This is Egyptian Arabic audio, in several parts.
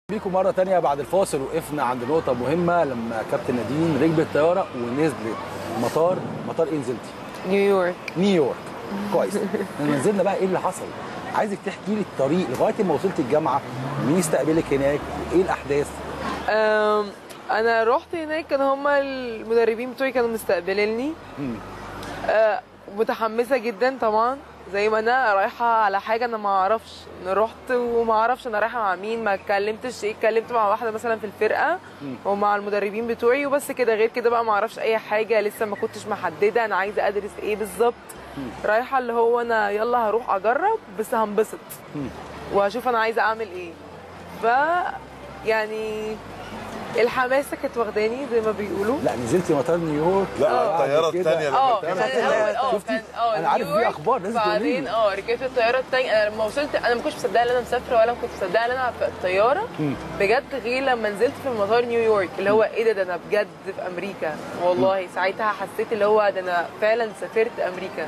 بيكم مرة تانية بعد الفاصل وقفنا عند نقطة مهمة لما كابتن نادين ركبت الطيارة ونزلت مطار مطار ايه نزلتي؟ نيويورك نيويورك كويس لما نزلنا بقى ايه اللي حصل؟ عايزك تحكي لي الطريق لغاية ما وصلت الجامعة مين استقبلك هناك وايه الأحداث؟ أم، انا رحت هناك كان هما المدربين بتوعي كانوا مستقبليني مم. أه، متحمسه جدا طبعا زي ما انا رايحه على حاجه انا ما اعرفش انا رحت وما اعرفش انا رايحه مع مين ما اتكلمتش ايه اتكلمت مع واحده مثلا في الفرقه ومع المدربين بتوعي وبس كده غير كده بقى ما اعرفش اي حاجه لسه ما كنتش محدده انا عايزه ادرس ايه بالظبط رايحه اللي هو انا يلا هروح اجرب بس هنبسط مم. وهشوف انا عايزه اعمل ايه ف يعني الحماسه كانت واخداني زي ما بيقولوا لا نزلتي مطار نيويورك لا بعد الطياره كده- الثانيه لما اه بتعمل كان الاول اه شفتي؟ كان اه أنا عارف دي نيويورك، أخبار، لازم تقولي لي. بعدين اه ركبت الطياره الثانيه انا لما وصلت انا ما كنتش مصدقه ان انا مسافره ولا كنت مصدقه ان انا في الطياره مم. بجد غير لما نزلت في مطار نيويورك اللي هو ايه ده ده انا بجد في امريكا والله ساعتها حسيت اللي هو ده انا فعلا سافرت امريكا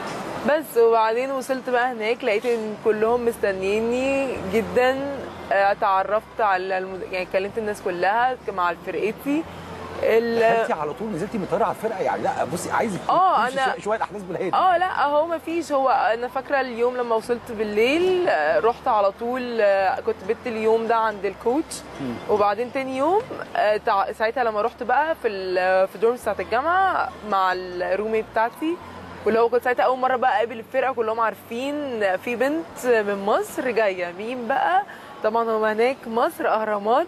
بس وبعدين وصلت بقى هناك لقيت ان كلهم مستنيني جدا آه، اتعرفت على المد... يعني كلمت الناس كلها مع فرقتي ال... دخلتي على طول نزلتي من الطيارة على الفرقة يعني لا بصي عايزك آه، تمشي أنا- شوية- شوية أحداث بالهادي اه لا هو ما فيش هو انا فاكره اليوم لما وصلت بالليل آه، رحت على طول آه، كنت بت اليوم ده عند الكوتش وبعدين تاني يوم آه، تع- ساعتها لما رحت بقى في ال- في الدورم بتاعت الجامعه مع الرومي بتاعتي واللي هو كنت ساعتها اول مره بقى اقابل الفرقه كلهم عارفين في بنت من مصر جايه مين بقى طبعا هم هناك مصر اهرامات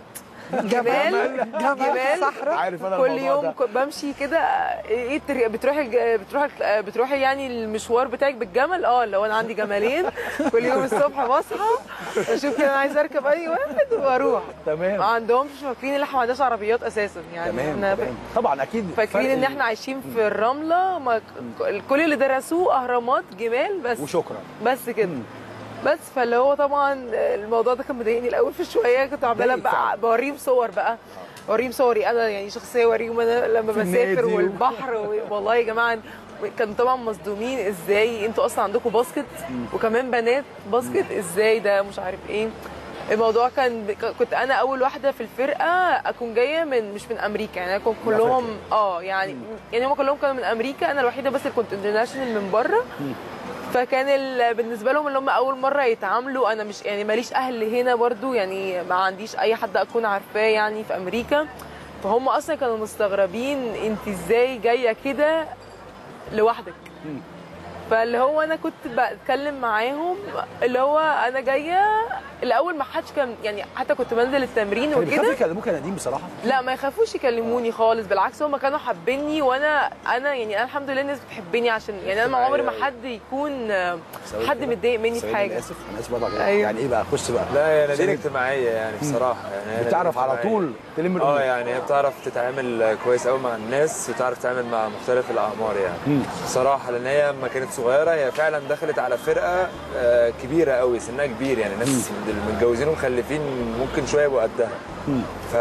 جبال جبال صحراء عارف أنا كل الموضوع يوم ده. ك- بمشي كده ايه التر- بتروحي الج- بتروحي بتروحي يعني المشوار بتاعك بالجمل اه لو انا عندي جملين كل يوم الصبح بصحى اشوف كده انا عايزه اركب اي واحد واروح تمام ما عندهمش فاكرين ان احنا ما عندناش عربيات اساسا يعني تمام احنا تمام طبعا أكيد فاكرين فرق ان احنا عايشين في الرمله ما كل اللي درسوه اهرامات جمال بس وشكرا بس كده مم. بس فاللي هو طبعا الموضوع ده كان مضايقني الاول في شويه كنت عماله ضايقك فعلا. بقى بوريهم صور بقى بوريهم صوري انا يعني شخصيه اوريهم انا لما في بسافر النادي و- والبحر و- والله يا جماعه كانوا طبعا مصدومين ازاي انتوا اصلا عندكم باسكت وكمان بنات باسكت ازاي ده مش عارف ايه الموضوع كان ب- كنت انا اول واحده في الفرقه اكون جايه من مش من امريكا يعني انا كنت من كلهم أفريقيا. اه يعني يعني هم كلهم كانوا من امريكا انا الوحيده بس اللي كنت انترناشونال من بره فكان ال... بالنسبه لهم اللي هم اول مره يتعاملوا انا مش يعني ماليش اهل هنا برضو يعني ما عنديش اي حد اكون عارفاه يعني في امريكا فهم اصلا كانوا مستغربين انت ازاي جايه كده لوحدك مم. فاللي هو انا كنت بتكلم معاهم اللي هو انا جايه الاول ما حدش كان يعني حتى كنت بنزل التمرين كانوا بيخافوا وكده يكلموك يا نادين بصراحة لا ما يخافوش يكلموني خالص بالعكس هم كانوا حابيني وانا انا يعني انا الحمد لله الناس بتحبني عشان يعني انا ما عمري ما حد يكون ثواني حد كده. متضايق مني في ثواني، حاجه انا اسف انا اسف برضه على- أيوة. يعني ايه بقى خش بقى لا هي نادين عشان اجتماعيه يعني بصراحه يعني هي بتعرف نادين على اجتماعية. طول تلم اه الامور يعني هي بتعرف تتعامل كويس قوي مع الناس وتعرف تتعامل مع مختلف الاعمار يعني مم. بصراحه لان هي لما كانت صغيره هي فعلا دخلت على فرقه آه، كبيره قوي سنها كبير يعني ناس متجوزين ومخلفين ممكن شويه يبقوا قدها مم.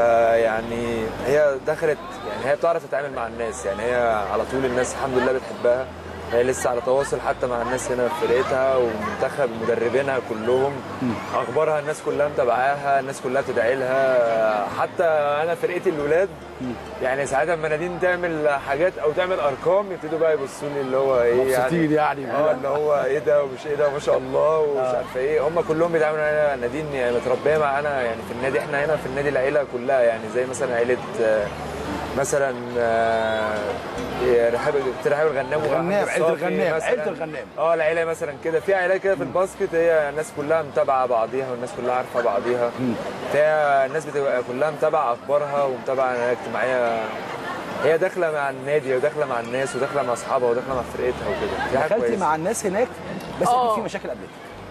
فيعني هي دخلت يعني هي بتعرف تتعامل مع الناس يعني هي على طول الناس الحمد لله بتحبها هي لسه على تواصل حتى مع الناس هنا في فرقتها ومنتخب مدربينها كلهم اخبارها الناس كلها متابعاها الناس كلها بتدعي لها حتى انا فرقتي الاولاد يعني ساعات لما نادين تعمل حاجات او تعمل ارقام يبتدوا بقى يبصوا لي اللي هو ايه مبسوطين يعني اه اللي هو ايه ده ومش ايه ده وما شاء الله ومش عارفه ايه هم كلهم بيتعاملوا معانا نادين يعني متربيه معانا يعني في النادي احنا هنا في النادي العيله كلها يعني زي مثلا عيله آه، مثلا آه، رحاب رحاب الغنام الغنام، وأحمد عيلة الصافي الغنام، مثلاً. عيلة الغنام. اه العيله مثلا كده في عائلات كده في الباسكت هي الناس كلها متابعه بعضيها والناس كلها عارفه بعضيها فهي الناس بتبقى كلها متابعه اخبارها ومتابعه اجتماعيه هي داخله مع النادي وداخله مع الناس وداخله مع اصحابها وداخله مع فرقتها وكده دي حاجه دخلتي كويسه مع الناس هناك بس آه. اكيد في مشاكل قابلتك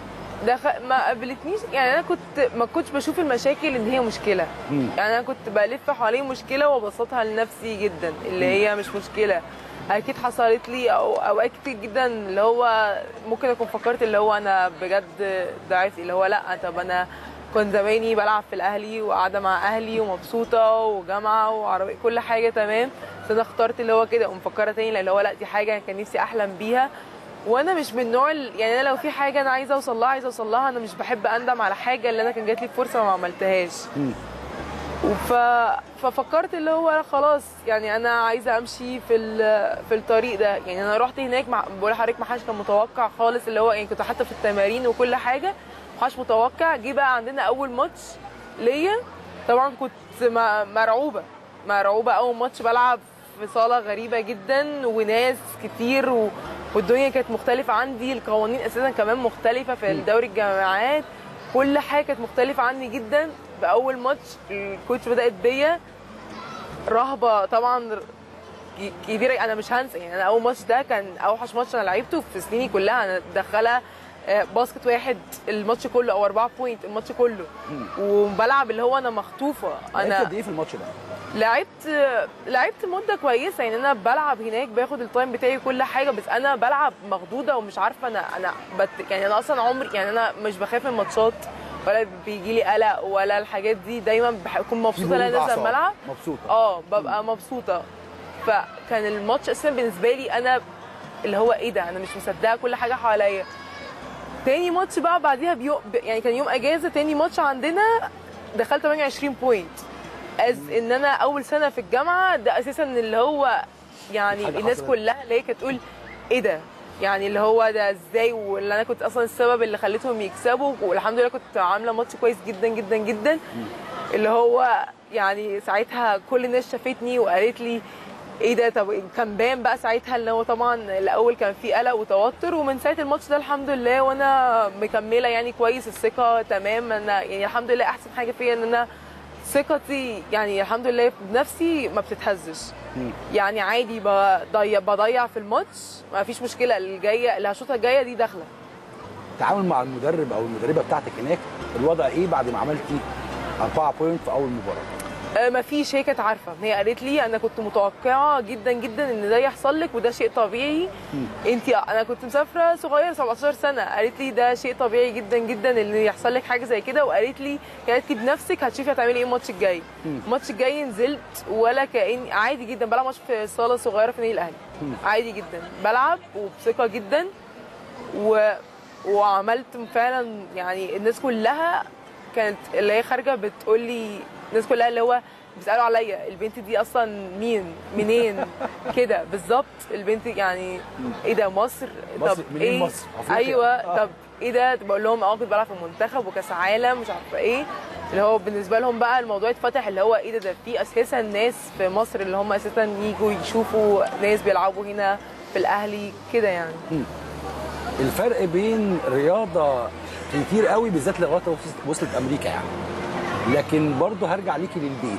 دخل ما قابلتنيش يعني انا كنت ما كنتش بشوف المشاكل ان هي مشكله مم. يعني انا كنت بلف حوالين مشكله وابسطها لنفسي جدا اللي هي مش مشكله اكيد حصلت لي او اوقات كتير جدا اللي هو ممكن اكون فكرت اللي هو انا بجد ضعفت اللي هو لا طب انا كنت زماني بلعب في الاهلي وقاعده مع اهلي ومبسوطه وجامعه وعربيه كل حاجه تمام بس انا اخترت اللي هو كده ومفكره تاني لا اللي هو لا دي حاجه كان نفسي احلم بيها وانا مش من النوع ال- يعني انا لو في حاجه انا عايزه اوصل لها عايزه اوصل لها انا مش بحب اندم على حاجه اللي انا كان جات لي فرصه وما عملتهاش وف... ففكرت اللي هو خلاص يعني انا عايزه امشي في ال... في الطريق ده يعني انا رحت هناك مع... بقول لحضرتك ما حدش كان متوقع خالص اللي هو يعني كنت حتى في التمارين وكل حاجه ما حدش متوقع جه بقى عندنا اول ماتش ليا طبعا كنت م... مرعوبه مرعوبه اول ماتش بلعب في صاله غريبه جدا وناس كتير و... والدنيا كانت مختلفه عندي القوانين اساسا كمان مختلفه في دوري الجامعات كل حاجه كانت مختلفه عني جدا باول ماتش الكوتش بدات بيا رهبه طبعا ك- كبيره انا مش هنسى يعني انا اول ماتش ده كان اوحش ماتش انا لعبته في سنيني كلها انا دخلها آه، باسكت واحد الماتش كله او أربعة بوينت الماتش كله وبلعب اللي هو انا مخطوفه لعبت انا قد ايه في الماتش ده؟ لعبت لعبت مده كويسه يعني انا بلعب هناك باخد التايم بتاعي كل حاجه بس انا بلعب مخضوضه ومش عارفه انا انا بت يعني انا اصلا عمري يعني انا مش بخاف من الماتشات ولا بيجي لي قلق ولا الحاجات دي دايما بكون مبسوطه ان انا نازله أعصاب. الملعب مبسوطه اه ببقى مبسوطه فكان الماتش اساسا بالنسبه لي انا اللي هو ايه ده انا مش مصدقه كل حاجه حواليا تاني ماتش بقى بعديها بيوم يعني كان يوم اجازه تاني ماتش عندنا دخلت 28 بوينت از ان انا اول سنه في الجامعه ده اساسا اللي هو يعني حاجة الناس حصلت. كلها اللي هي كانت تقول ايه ده يعني اللي هو ده ازاي واللي انا كنت اصلا السبب اللي خليتهم يكسبوا والحمد لله كنت عامله ماتش كويس جدا جدا جدا اللي هو يعني ساعتها كل الناس شافتني وقالت لي ايه ده طب كان باين بقى ساعتها اللي هو طبعا الاول كان في قلق وتوتر ومن ساعه الماتش ده الحمد لله وانا مكمله يعني كويس الثقه تمام انا يعني الحمد لله احسن حاجه فيا ان انا ثقتي يعني الحمد لله بنفسي ما بتتهزش يعني عادي بضيع بضيع في الماتش ما فيش مشكله الجايه اللي هشوطها الجايه دي داخله التعامل مع المدرب او المدربه بتاعتك هناك الوضع ايه بعد ما عملتي 4 بوينت في اول مباراه؟ آه، ما فيش هي كانت عارفه هي قالت لي انا كنت متوقعه جدا جدا ان ده يحصل لك وده شيء طبيعي انت انا كنت مسافره صغيره 17 سنه قالت لي ده شيء طبيعي جدا جدا ان يحصل لك حاجه زي كده وقالت لي قالت لي بنفسك هتشوفي هتعملي ايه الماتش الجاي الماتش الجاي نزلت ولا كأن عادي جدا بلعب ماتش في صاله صغيره في النادي الاهلي عادي جدا بلعب وبثقه جدا و... وعملت فعلا يعني الناس كلها كانت اللي هي خارجه بتقول لي الناس كلها اللي هو بيسالوا عليا البنت دي اصلا مين منين كده بالظبط البنت يعني ايه ده مصر مصر- طب منين ايه مصر؟ أفريقيا. ايوه آه. طب ايه ده بقول لهم اه كنت بلعب في المنتخب وكاس عالم مش عارفه ايه اللي هو بالنسبه لهم بقى الموضوع اتفتح اللي هو ايه ده ده في اساسا ناس في مصر اللي هم اساسا يجوا يشوفوا ناس بيلعبوا هنا في الاهلي كده يعني الفرق بين رياضه كتير قوي بالذات لغايه وصلت- وصلت امريكا يعني لكن برضه هرجع ليكي للبيت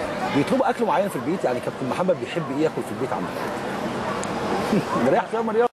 بيطلبوا اكل معين في البيت يعني كابتن محمد بيحب ايه ياكل في البيت عندك؟ مريح شويه من الرياضه